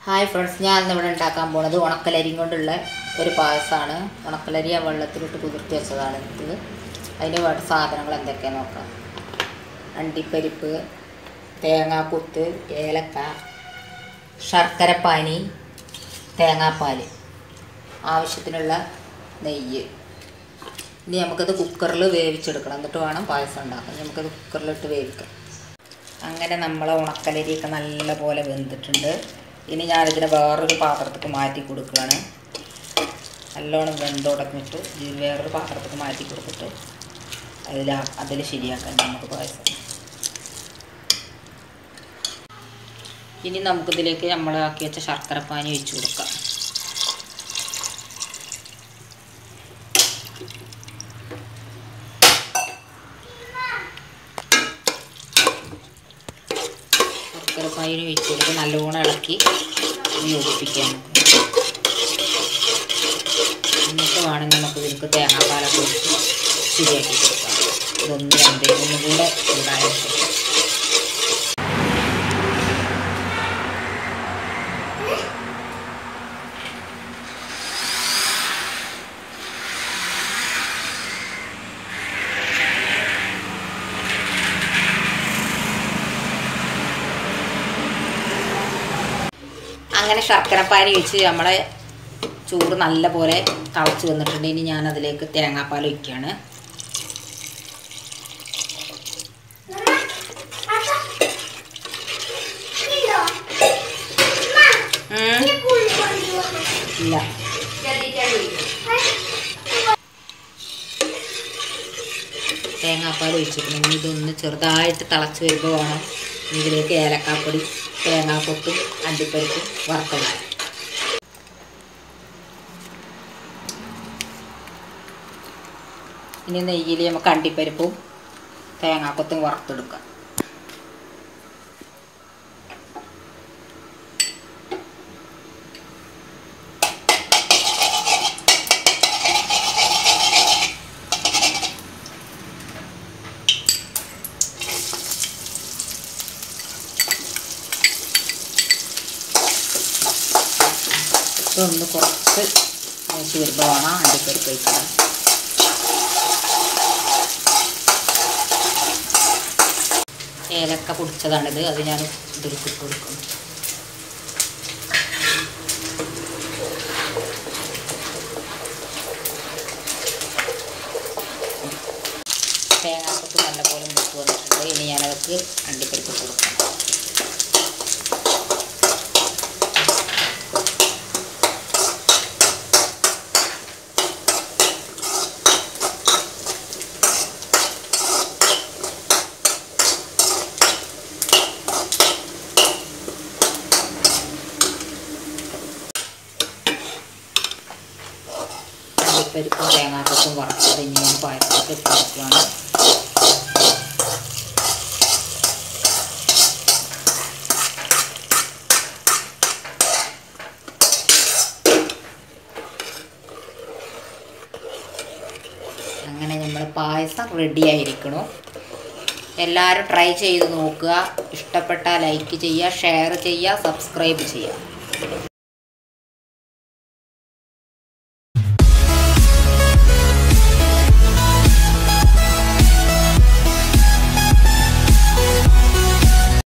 Hi friends ഞാൻ ഇന്നിവിടെ ഉണ്ടാക്കാൻ പോണത് ഉണക്കലരിയും കൊണ്ടുള്ള ഒരു പായസമാണ് ഉണക്കലരി ആ വെള്ളത്തിലിട്ട് കുതിർത്തി വെച്ചതാണ് ഇത് അതിന് വേണ്ട സാധനങ്ങൾ എന്തൊക്കെയാണെന്ന് നോക്കാം അണ്ടിപ്പരിപ്പ് തേങ്ങാക്കൊത്ത് ഏലക്ക ശർക്കരപ്പാനി തേങ്ങാപ്പാൽ ആവശ്യത്തിനുള്ള നെയ്യ് ഇനി നമുക്കത് കുക്കറിൽ വേവിച്ചെടുക്കണം എന്നിട്ട് വേണം പായസം ഉണ്ടാക്കാൻ നമുക്കത് കുക്കറിലിട്ട് വേവിക്കാം അങ്ങനെ നമ്മളെ ഉണക്കലരിയൊക്കെ നല്ല പോലെ വെന്തിട്ടുണ്ട് ഇനി ഞാനിതിനെ വേറൊരു പാത്രത്തേക്ക് മാറ്റി കൊടുക്കുകയാണ് നല്ലോണം വെന്തുടങ്ങിട്ട് ഇത് വേറൊരു പാത്രത്തേക്ക് മാറ്റി കൊടുത്തിട്ട് അതിൽ അതിൽ ശരിയാക്കാൻ നമുക്ക് പായസം ഇനി നമുക്കിതിലേക്ക് നമ്മൾ ആക്കി വെച്ച ശർക്കരപ്പാനി ഒഴിച്ചു കൊടുക്കാം ശർക്കരപ്പാനി ഒഴിച്ചു കൊടുത്ത് നല്ലോണം ഇളക്കി യോജിപ്പിക്കാൻ എന്നിട്ട് വേണമെങ്കിൽ നമുക്ക് ഇതിലേക്ക് തേങ്ങാപ്പാലൊക്കെ ഒഴിച്ച് ശരിയാക്കി കൊടുക്കാം ഇതൊന്ന് രണ്ട് ഒന്നും കൂടെ ഉണ്ടായ ശേഷം അങ്ങനെ ശർക്കരപ്പാനി വെച്ച് നമ്മളെ ചോറ് നല്ല പോലെ തിളച്ച് വന്നിട്ടുണ്ട് ഇനി ഞാൻ അതിലേക്ക് തേങ്ങാപ്പാൽ ഒഴിക്കുകയാണ് ഉം. ഇല്ല തേങ്ങാപ്പാൽ ഒഴിച്ചിട്ടുണ്ട് ഇനി ഇതൊന്ന് ചെറുതായിട്ട് തിളച്ച് വരുമ്പോൾ വേണം ഇതിലേക്ക് ഏലക്കാപ്പൊടി തേങ്ങാക്കൊത്തും അണ്ടിപ്പരിപ്പും വറുത്തത് ഇനി നെയ്യിൽ നമുക്ക് അണ്ടിപ്പരിപ്പും തേങ്ങാക്കൊത്തും വറുത്തെടുക്കാം ഇതൊന്ന് കുറച്ച് മൂച്ച് വരുമ്പോൾ വേണം അണ്ടിപ്പരിപ്പ് ഒഴിക്കണം ഏലക്ക പൊടിച്ചതാണിത് അത് ഞാൻ ഇതിലേക്ക് ഇട്ട് കൊടുക്കും തേങ്ങാക്കൊത്ത് നല്ലപോലെ മുട്ട് വന്നിട്ടുണ്ട് ഇനി ഞാനതൊക്കെ അണ്ടിപ്പരിപ്പ് ഇട്ട് കൊടുക്കണം അണ്ടിപ്പരിപ്പും തേങ്ങാക്കൊത്തും വറുത്തത് ഇനി ഞാൻ പായസമൊക്കെ ഇട്ട് കൊടുക്കുകയാണ് അങ്ങനെ നമ്മൾ പായസം റെഡി ആയിരിക്കണു എല്ലാവരും ട്രൈ ചെയ്ത് നോക്കുക ഇഷ്ടപ്പെട്ടാൽ ലൈക്ക് ചെയ്യുക ഷെയർ ചെയ്യുക സബ്സ്ക്രൈബ് ചെയ്യുക